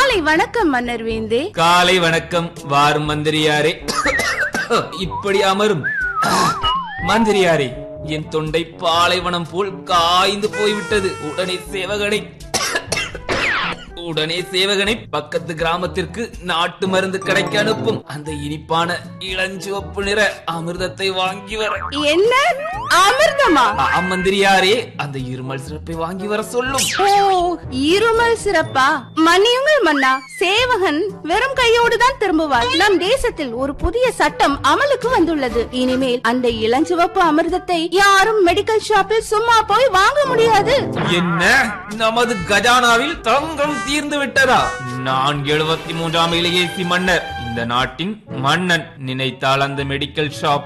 காலை வணக்கம் மன்னர் வேந்தே காலை வணக்கம் வாரும் மந்திரியாரே இப்படி அமரும் மந்திரியாரே என் தொண்டை பாலைவனம் போல் காய்ந்து போய்விட்டது உடனே சேவகனை உடனே சேவகனை பக்கத்து கிராமத்திற்கு நாட்டு மருந்து கடைக்கு அனுப்பும் அந்த இனிப்பான இளஞ்சிவப்பு நிற அமிர்தத்தை வாங்கி வர என்ன அமிர்தமா ஆ, மந்திரியாரே அந்த இருமல் சிறப்பை வாங்கி வர சொல்லும் ஓ இருமல் சிறப்பா மன்னியுங்கள் மன்னா சேவகன் வெறும் கையோடு தான் திரும்புவார் நம் தேசத்தில் ஒரு புதிய சட்டம் அமலுக்கு வந்துள்ளது இனிமேல் அந்த இளஞ்சிவப்பு அமிர்தத்தை யாரும் மெடிக்கல் ஷாப்பில் சும்மா போய் வாங்க முடியாது என்ன நமது கஜானாவில் தங்கம் தீர்ந்து விட்டதா நான் எழுபத்தி மூன்றாம் இளையேசி மன்னர் இந்த நாட்டின் மன்னன் நினைத்தால் அந்த மெடிக்கல் ஷாப்